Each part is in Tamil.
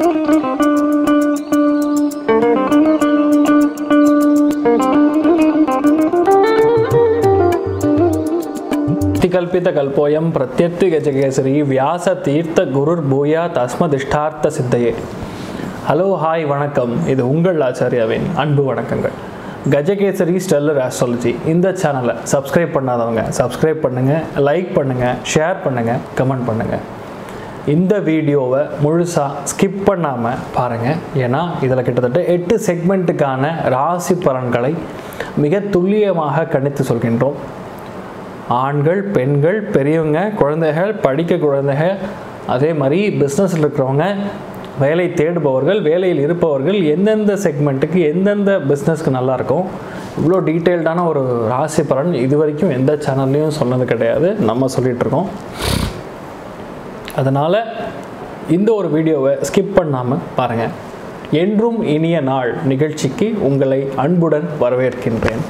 கல்பித கல்போயம் பிரத்யர்த்தி கஜகேசரி வியாச தீர்த்த குருர் பூயா தஸ்மதிஷ்டார்த்த சித்தையே ஹலோ ஹாய் வணக்கம் இது உங்கள் ஆச்சாரியாவின் அன்பு வணக்கங்கள் கஜகேசரி ஸ்டெல்லர் ஆஸ்ட்ராலஜி இந்த சேனலை சப்ஸ்கிரைப் பண்ணாதவங்க சப்ஸ்கிரைப் பண்ணுங்கள் லைக் பண்ணுங்கள் ஷேர் பண்ணுங்கள் கமெண்ட் பண்ணுங்கள் இந்த வீடியோவை முழுசாக ஸ்கிப் பண்ணாமல் பாருங்கள் ஏன்னா இதில் கிட்டத்தட்ட எட்டு செக்மெண்ட்டுக்கான ராசி பலன்களை மிக துல்லியமாக கணித்து சொல்கின்றோம் ஆண்கள் பெண்கள் பெரியவங்க குழந்தைகள் படிக்க குழந்தைகள் அதே மாதிரி பிஸ்னஸில் இருக்கிறவங்க வேலை தேடுபவர்கள் வேலையில் இருப்பவர்கள் எந்தெந்த செக்மெண்ட்டுக்கு எந்தெந்த பிஸ்னஸ்க்கு நல்லா இருக்கும் இவ்வளோ டீட்டெயில்டான ஒரு ராசி பலன் இது வரைக்கும் எந்த சேனல்லையும் சொன்னது கிடையாது நம்ம சொல்லிகிட்டு இருக்கோம் அதனால் இந்த ஒரு வீடியோவை ஸ்கிப் பண்ணாமல் பாருங்கள் என்றும் இனிய நாள் நிகழ்ச்சிக்கு உங்களை அன்புடன் வரவேற்கின்றேன்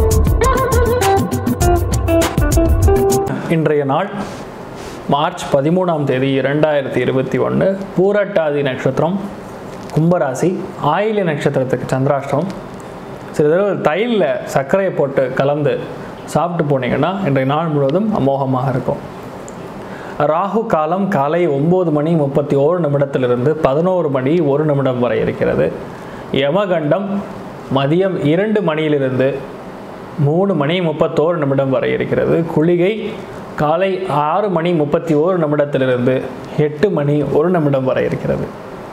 இன்றைய நாள் மார்ச் பதிமூணாம் தேதி இரண்டாயிரத்தி இருபத்தி ஒன்று பூரட்டாதி நட்சத்திரம் கும்பராசி ஆயில்ய நட்சத்திரத்துக்கு சந்திராஷ்டிரம் சில தடவை தைலில் சர்க்கரையை போட்டு கலந்து சாப்பிட்டு போனீங்கன்னா இன்றைய நாள் முழுவதும் அமோகமாக இருக்கும் ராகு காலம் காலை ஒம்பது மணி முப்பத்தி ஓரு நிமிடத்திலிருந்து பதினோரு மணி ஒரு நிமிடம் வரை இருக்கிறது யமகண்டம் மதியம் இரண்டு மணியிலிருந்து மூணு மணி முப்பத்தோரு நிமிடம் வரை இருக்கிறது குளிகை காலை ஆறு மணி முப்பத்தி ஓரு நிமிடத்திலிருந்து எட்டு மணி ஒரு நிமிடம் வரை இருக்கிறது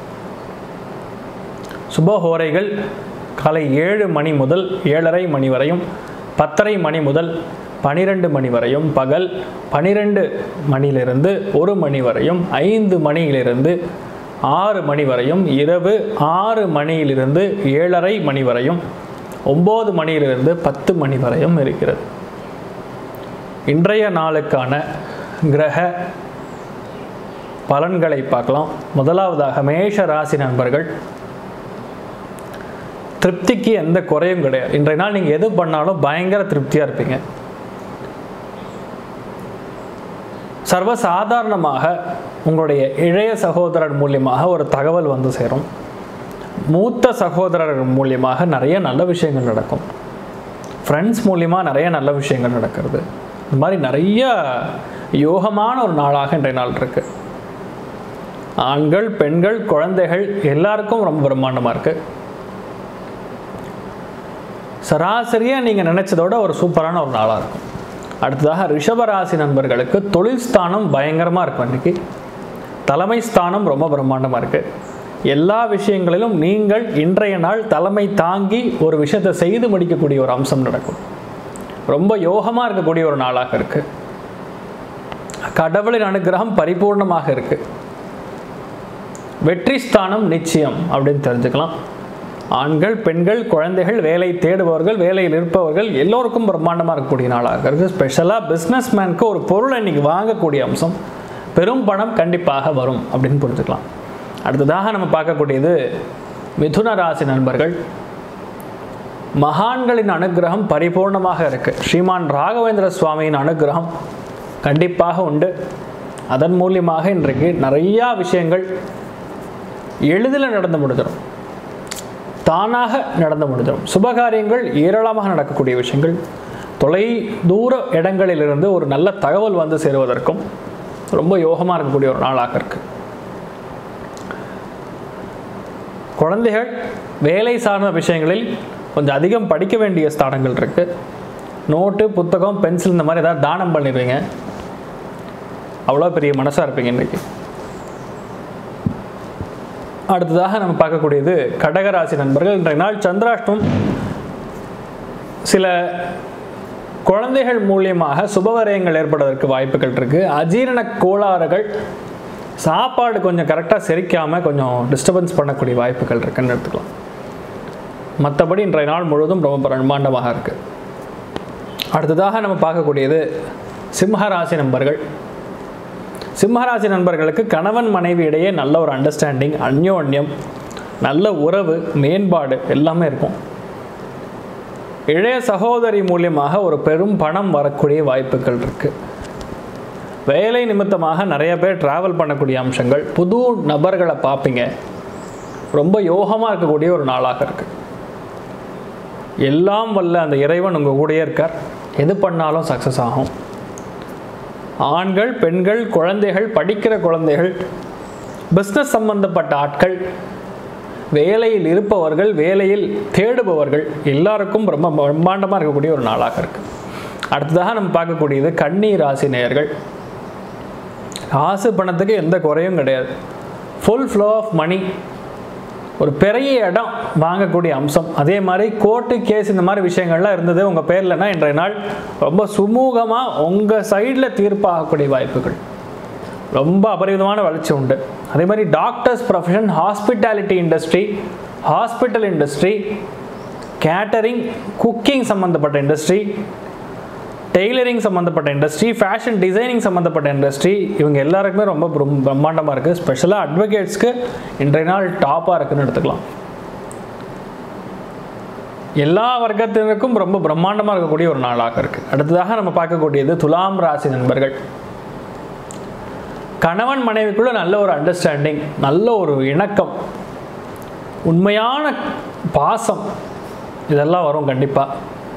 சுபஹோரைகள் காலை ஏழு மணி முதல் ஏழரை மணி வரையும் பத்தரை மணி முதல் பனிரெண்டு மணி வரையும் பகல் பனிரெண்டு மணியிலிருந்து ஒரு மணி வரையும் ஐந்து மணியிலிருந்து ஆறு மணி வரையும் இரவு ஆறு மணியிலிருந்து ஏழரை மணி வரையும் ஒம்பது மணியிலிருந்து பத்து மணி வரையும் இருக்கிறது இன்றைய நாளுக்கான கிரக பலன்களை பார்க்கலாம் முதலாவதாக மேஷ ராசி நண்பர்கள் திருப்திக்கு எந்த குறையும் கிடையாது இன்றைய நாள் நீங்கள் எது பண்ணாலும் பயங்கர திருப்தியாக இருப்பீங்க சர்வசாதாரணமாக உங்களுடைய இளைய சகோதரர் மூலியமாக ஒரு தகவல் வந்து சேரும் மூத்த சகோதரர் மூலியமாக நிறைய நல்ல விஷயங்கள் நடக்கும் ஃப்ரெண்ட்ஸ் மூலியமாக நிறைய நல்ல விஷயங்கள் நடக்கிறது இந்த மாதிரி நிறைய யோகமான ஒரு நாளாக இன்றைய நாள் இருக்கு ஆண்கள் பெண்கள் குழந்தைகள் எல்லாருக்கும் ரொம்ப பிரம்மாண்டமாக இருக்கு சராசரியாக நீங்கள் நினைச்சதோட ஒரு சூப்பரான ஒரு நாளாக இருக்கும் அடுத்ததாக ரிஷபராசி நண்பர்களுக்கு தொழில் ஸ்தானம் பயங்கரமாக இருக்கும் இன்னைக்கு தலைமை ஸ்தானம் ரொம்ப பிரம்மாண்டமாக இருக்குது எல்லா விஷயங்களிலும் நீங்கள் இன்றைய நாள் தலைமை தாங்கி ஒரு விஷயத்தை செய்து முடிக்கக்கூடிய ஒரு அம்சம் நடக்கும் ரொம்ப யோகமாக இருக்கக்கூடிய ஒரு நாளாக இருக்கு கடவுளின் அனுகிரகம் பரிபூர்ணமாக இருக்கு வெற்றி ஸ்தானம் நிச்சயம் அப்படின்னு தெரிஞ்சுக்கலாம் ஆண்கள் பெண்கள் குழந்தைகள் வேலை தேடுபவர்கள் வேலையில் இருப்பவர்கள் எல்லோருக்கும் பிரம்மாண்டமாக இருக்கக்கூடிய நாளாக இருக்குது ஸ்பெஷலாக பிஸ்னஸ் மேனுக்கு ஒரு பொருளை இன்னைக்கு வாங்கக்கூடிய அம்சம் பெரும் பணம் கண்டிப்பாக வரும் அப்படின்னு புரிஞ்சுக்கலாம் அடுத்ததாக நம்ம பார்க்கக்கூடியது மிதுன ராசி நண்பர்கள் மகான்களின் அனுகிரகம் பரிபூர்ணமாக இருக்கு ஸ்ரீமான் ராகவேந்திர சுவாமியின் அனுகிரகம் கண்டிப்பாக உண்டு அதன் மூலியமாக இன்றைக்கு நிறையா விஷயங்கள் எளிதில் நடந்து முடிஞ்சிடும் தானாக நடந்து முடிஞ்சிடும் சுபகாரியங்கள் ஏராளமாக நடக்கக்கூடிய விஷயங்கள் தொலை தூர இடங்களிலிருந்து ஒரு நல்ல தகவல் வந்து சேருவதற்கும் ரொம்ப யோகமாக இருக்கக்கூடிய ஒரு நாளாக இருக்குது குழந்தைகள் வேலை சார்ந்த விஷயங்களில் கொஞ்சம் அதிகம் படிக்க வேண்டிய ஸ்தானங்கள் இருக்குது நோட்டு புத்தகம் பென்சில் இந்த மாதிரி ஏதாவது தானம் பண்ணிடுவீங்க அவ்வளோ பெரிய மனசாக இருப்பீங்க இன்றைக்கி அடுத்ததாக நம்ம பார்க்கக்கூடியது கடகராசி நண்பர்கள் இன்றைய நாள் சந்திராஷ்டம் சில குழந்தைகள் மூலியமாக சுபவரயங்கள் ஏற்படுவதற்கு வாய்ப்புகள் இருக்குது அஜீரண கோளாறுகள் சாப்பாடு கொஞ்சம் கரெக்டாக செரிக்காமல் கொஞ்சம் டிஸ்டர்பன்ஸ் பண்ணக்கூடிய வாய்ப்புகள் இருக்குன்னு எடுத்துக்கலாம் மற்றபடி இன்றைய நாள் முழுவதும் ரொம்ப பிரம்மாண்டமாக இருக்குது அடுத்ததாக நம்ம பார்க்கக்கூடியது சிம்மராசி நண்பர்கள் சிம்மராசி நண்பர்களுக்கு கணவன் மனைவி இடையே நல்ல ஒரு அண்டர்ஸ்டாண்டிங் அந்யோன்யம் நல்ல உறவு மேம்பாடு எல்லாமே இருக்கும் இளைய சகோதரி மூலியமாக ஒரு பெரும் பணம் வரக்கூடிய வாய்ப்புகள் இருக்குது வேலை நிமித்தமாக நிறைய பேர் ட்ராவல் பண்ணக்கூடிய அம்சங்கள் புது நபர்களை பார்ப்பீங்க ரொம்ப யோகமாக இருக்கக்கூடிய ஒரு நாளாக இருக்கு எல்லாம் வல்ல அந்த இறைவன் உங்கள் கூடயே இருக்கார் எது பண்ணாலும் சக்ஸஸ் ஆகும் ஆண்கள் பெண்கள் குழந்தைகள் படிக்கிற குழந்தைகள் பிஸ்னஸ் சம்பந்தப்பட்ட ஆட்கள் வேலையில் இருப்பவர்கள் வேலையில் தேடுபவர்கள் எல்லாருக்கும் ரொம்ப பிரம்மாண்டமாக இருக்கக்கூடிய ஒரு நாளாக இருக்கு அடுத்ததாக நம்ம பார்க்கக்கூடியது கன்னி ராசி நேயர்கள் காசு பணத்துக்கு எந்த குறையும் கிடையாது ஃபுல் ஃப்ளோ ஆஃப் மணி ஒரு பெரிய இடம் வாங்கக்கூடிய அம்சம் அதே மாதிரி கோர்ட்டு கேஸ் இந்த மாதிரி விஷயங்கள்லாம் இருந்தது உங்கள் பேர்லனா இன்றைய நாள் ரொம்ப சுமூகமாக உங்கள் சைடில் தீர்ப்பாகக்கூடிய வாய்ப்புகள் ரொம்ப அபரிவிதமான வளர்ச்சி உண்டு அதே மாதிரி doctors profession hospitality industry hospital industry catering cooking சம்மந்தப்பட்ட இண்டஸ்ட்ரி டெய்லரிங் சம்மந்தப்பட்ட இண்டஸ்ட்ரி ஃபேஷன் டிசைனிங் சம்மந்தப்பட்ட இண்டஸ்ட்ரி இவங்க எல்லாருக்குமே ரொம்ப பிரம்- பிரம்மாண்டமாக இருக்குது ஸ்பெஷலாக அட்வொகேட்ஸ்க்கு இன்றைய நாள் டாப்பாக இருக்குன்னு எடுத்துக்கலாம் எல்லா வர்க்கத்தினருக்கும் ரொம்ப பிரம்மாண்டமாக இருக்கக்கூடிய ஒரு நாளாக இருக்குது அடுத்ததாக நம்ம பார்க்கக்கூடியது துலாம் ராசி நண்பர்கள் கணவன் மனைவிக்குள்ள நல்ல ஒரு அண்டர்ஸ்டாண்டிங் நல்ல ஒரு இணக்கம் உண்மையான பாசம் இதெல்லாம் வரும் கண்டிப்பாக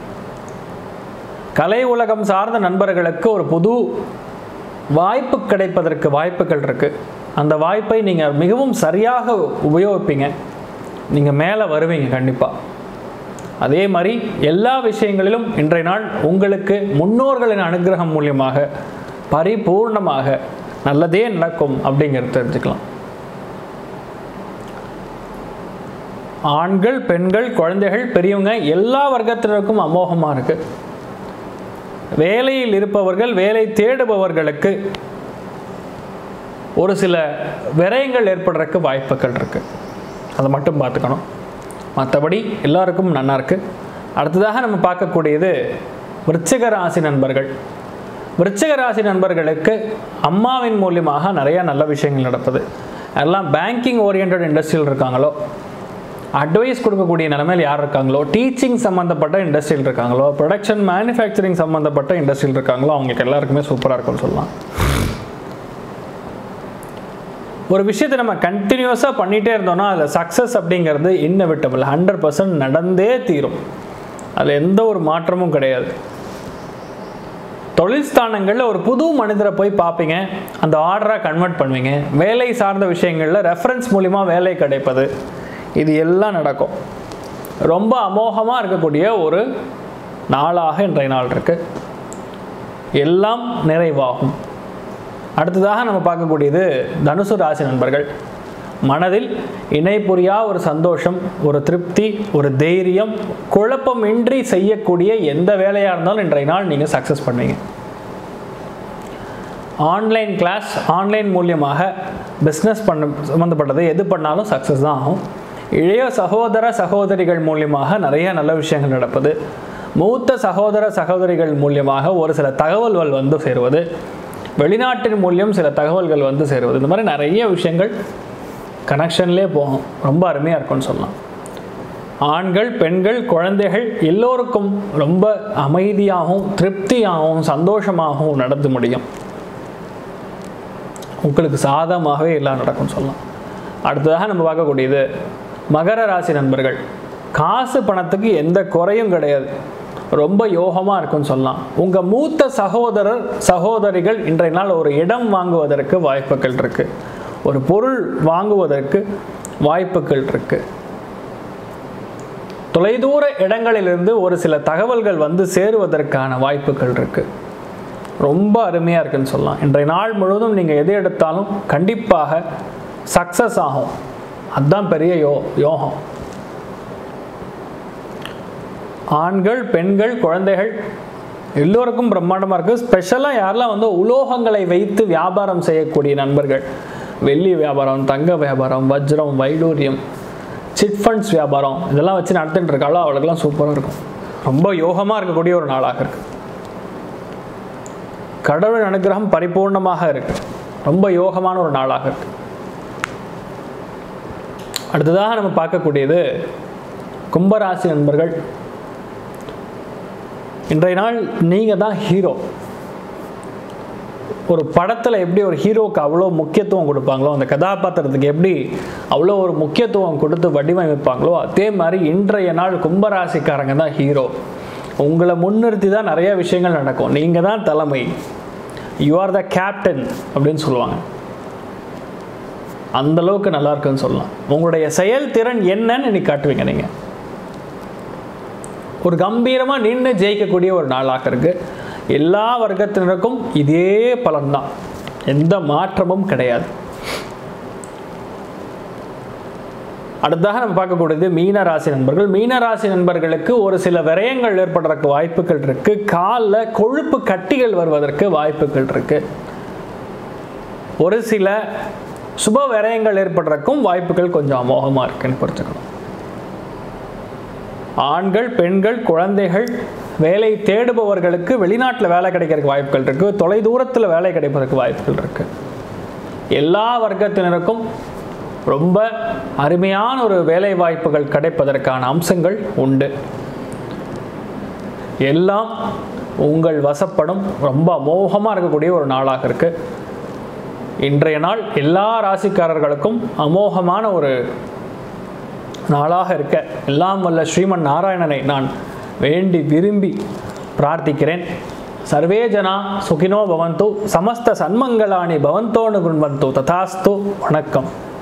கலை உலகம் சார்ந்த நண்பர்களுக்கு ஒரு புது வாய்ப்பு கிடைப்பதற்கு வாய்ப்புகள் இருக்கு அந்த வாய்ப்பை நீங்கள் மிகவும் சரியாக உபயோகிப்பீங்க நீங்கள் மேலே வருவீங்க கண்டிப்பாக அதே மாதிரி எல்லா விஷயங்களிலும் இன்றைய நாள் உங்களுக்கு முன்னோர்களின் அனுகிரகம் மூலியமாக பரிபூர்ணமாக நல்லதே நடக்கும் அப்படிங்கிறத தெரிஞ்சுக்கலாம் ஆண்கள் பெண்கள் குழந்தைகள் பெரியவங்க எல்லா வர்க்கத்தினருக்கும் அமோகமாக இருக்கு வேலையில் இருப்பவர்கள் வேலை தேடுபவர்களுக்கு ஒரு சில விரயங்கள் ஏற்படுறதுக்கு வாய்ப்புகள் இருக்கு அதை மட்டும் பார்த்துக்கணும் மற்றபடி எல்லாருக்கும் நல்லா இருக்கு அடுத்ததாக நம்ம பார்க்கக்கூடியது விருச்சிக ராசி நண்பர்கள் விருச்சிக ராசி நண்பர்களுக்கு அம்மாவின் மூலியமாக நிறைய நல்ல விஷயங்கள் நடப்பது எல்லாம் பேங்கிங் ஓரியன்ட் இண்டஸ்ட்ரியில் இருக்காங்களோ அட்வைஸ் கொடுக்கக்கூடிய நிலைமையில் யார் இருக்காங்களோ டீச்சிங் சம்மந்தப்பட்ட இண்டஸ்ட்ரியில் இருக்காங்களோ ப்ரொடக்ஷன் மேனுஃபேக்சரிங் சம்மந்தப்பட்ட இண்டஸ்ட்ரியில் இருக்காங்களோ அவங்களுக்கு எல்லாருக்குமே சூப்பராக இருக்கும்னு சொல்லலாம் ஒரு விஷயத்தை நம்ம கண்டினியூஸாக பண்ணிகிட்டே இருந்தோம்னா அதில் சக்ஸஸ் அப்படிங்கிறது இன்னவிட்டபிள் ஹண்ட்ரட் பர்சன்ட் நடந்தே தீரும் அதில் எந்த ஒரு மாற்றமும் கிடையாது தொழில் ஸ்தானங்களில் ஒரு புது மனிதரை போய் பார்ப்பீங்க அந்த ஆர்டராக கன்வெர்ட் பண்ணுவீங்க வேலை சார்ந்த விஷயங்களில் ரெஃபரன்ஸ் மூலிமா வேலை கிடைப்பது இது எல்லாம் நடக்கும் ரொம்ப அமோகமாக இருக்கக்கூடிய ஒரு நாளாக இன்றைய நாள் இருக்கு எல்லாம் நிறைவாகும் அடுத்ததாக நம்ம பார்க்கக்கூடியது தனுசு ராசி நண்பர்கள் மனதில் இணை புரியா ஒரு சந்தோஷம் ஒரு திருப்தி ஒரு தைரியம் குழப்பமின்றி செய்யக்கூடிய எந்த வேலையாக இருந்தாலும் இன்றைய நாள் நீங்கள் சக்ஸஸ் பண்ணுவீங்க ஆன்லைன் கிளாஸ் ஆன்லைன் மூலியமாக பிஸ்னஸ் பண்ண சம்மந்தப்பட்டது எது பண்ணாலும் சக்ஸஸ் தான் ஆகும் இளைய சகோதர சகோதரிகள் மூலியமாக நிறைய நல்ல விஷயங்கள் நடப்பது மூத்த சகோதர சகோதரிகள் மூலியமாக ஒரு சில தகவல்கள் வந்து சேருவது வெளிநாட்டின் மூலியம் சில தகவல்கள் வந்து சேருவது இந்த மாதிரி நிறைய விஷயங்கள் கனெக்ஷன்லேயே போகும் ரொம்ப அருமையாக இருக்கும்னு சொல்லலாம் ஆண்கள் பெண்கள் குழந்தைகள் எல்லோருக்கும் ரொம்ப அமைதியாகவும் திருப்தியாகவும் சந்தோஷமாகவும் நடந்து முடியும் உங்களுக்கு சாதகமாகவே எல்லாம் நடக்கும்னு சொல்லலாம் அடுத்ததாக நம்ம பார்க்கக்கூடியது மகர ராசி நண்பர்கள் காசு பணத்துக்கு எந்த குறையும் கிடையாது ரொம்ப யோகமாக இருக்கும்னு சொல்லலாம் உங்கள் மூத்த சகோதரர் சகோதரிகள் இன்றைய நாள் ஒரு இடம் வாங்குவதற்கு வாய்ப்புகள் இருக்கு ஒரு பொருள் வாங்குவதற்கு வாய்ப்புகள் இருக்கு தொலைதூர இடங்களிலிருந்து ஒரு சில தகவல்கள் வந்து சேருவதற்கான வாய்ப்புகள் இருக்கு ரொம்ப அருமையாக இருக்குன்னு சொல்லலாம் இன்றைய நாள் முழுவதும் நீங்கள் எது எடுத்தாலும் கண்டிப்பாக சக்ஸஸ் ஆகும் அதுதான் பெரிய யோ யோகம் ஆண்கள் பெண்கள் குழந்தைகள் எல்லோருக்கும் பிரம்மாண்டமாக இருக்குது ஸ்பெஷலாக யாரெல்லாம் வந்து உலோகங்களை வைத்து வியாபாரம் செய்யக்கூடிய நண்பர்கள் வெள்ளி வியாபாரம் தங்க வியாபாரம் வஜ்ரம் வைடூரியம் சிட் ஃபண்ட்ஸ் வியாபாரம் இதெல்லாம் வச்சு நடத்திட்டு இருக்காளோ அவளுக்கெல்லாம் சூப்பராக இருக்கும் ரொம்ப யோகமாக இருக்கக்கூடிய ஒரு நாளாக இருக்குது கடவுள் அனுகிரகம் பரிபூர்ணமாக இருக்கு ரொம்ப யோகமான ஒரு நாளாக இருக்கு அடுத்ததாக நம்ம பார்க்கக்கூடியது கும்பராசி நண்பர்கள் இன்றைய நாள் நீங்கள் தான் ஹீரோ ஒரு படத்தில் எப்படி ஒரு ஹீரோக்கு அவ்வளோ முக்கியத்துவம் கொடுப்பாங்களோ அந்த கதாபாத்திரத்துக்கு எப்படி அவ்வளோ ஒரு முக்கியத்துவம் கொடுத்து வடிவமைப்பாங்களோ அதே மாதிரி இன்றைய நாள் கும்பராசிக்காரங்க தான் ஹீரோ உங்களை முன்னிறுத்தி தான் நிறைய விஷயங்கள் நடக்கும் நீங்கள் தான் தலைமை யூ ஆர் த கேப்டன் அப்படின்னு சொல்லுவாங்க அந்த அளவுக்கு நல்லா இருக்குன்னு சொல்லலாம் உங்களுடைய செயல்திறன் என்னன்னு இன்னைக்கு காட்டுவீங்க நீங்கள் ஒரு கம்பீரமாக நின்று ஜெயிக்கக்கூடிய ஒரு நாளாக இருக்கு எல்லா வர்க்கத்தினருக்கும் இதே பலன்தான் எந்த மாற்றமும் கிடையாது அடுத்ததாக நம்ம பார்க்கக்கூடியது மீன ராசி நண்பர்கள் மீன ராசி நண்பர்களுக்கு ஒரு சில விரயங்கள் ஏற்படுறதுக்கு வாய்ப்புகள் இருக்கு காலில் கொழுப்பு கட்டிகள் வருவதற்கு வாய்ப்புகள் இருக்கு ஒரு சில சுப விரயங்கள் ஏற்படுறதுக்கும் வாய்ப்புகள் கொஞ்சம் அமோகமாக இருக்குன்னு புரிஞ்சுக்கணும் ஆண்கள் பெண்கள் குழந்தைகள் வேலை தேடுபவர்களுக்கு வெளிநாட்டில் வேலை கிடைக்கிறதுக்கு வாய்ப்புகள் இருக்கு தொலை தூரத்தில் வேலை கிடைப்பதற்கு வாய்ப்புகள் இருக்கு எல்லா வர்க்கத்தினருக்கும் ரொம்ப அருமையான ஒரு வேலை வாய்ப்புகள் கிடைப்பதற்கான அம்சங்கள் உண்டு எல்லாம் உங்கள் வசப்படும் ரொம்ப அமோகமாக இருக்கக்கூடிய ஒரு நாளாக இருக்கு இன்றைய நாள் எல்லா ராசிக்காரர்களுக்கும் அமோகமான ஒரு நாளாக இருக்க எல்லாம் வல்ல ஸ்ரீமன் நாராயணனை நான் வேண்டி விரும்பி பிரார்த்திக்கிறேன் சர்வே ஜனா சுகினோ பவந்து சமஸ்த சன்மங்களானி பவந்தோனு குண்வந்து ததாஸ்து வணக்கம்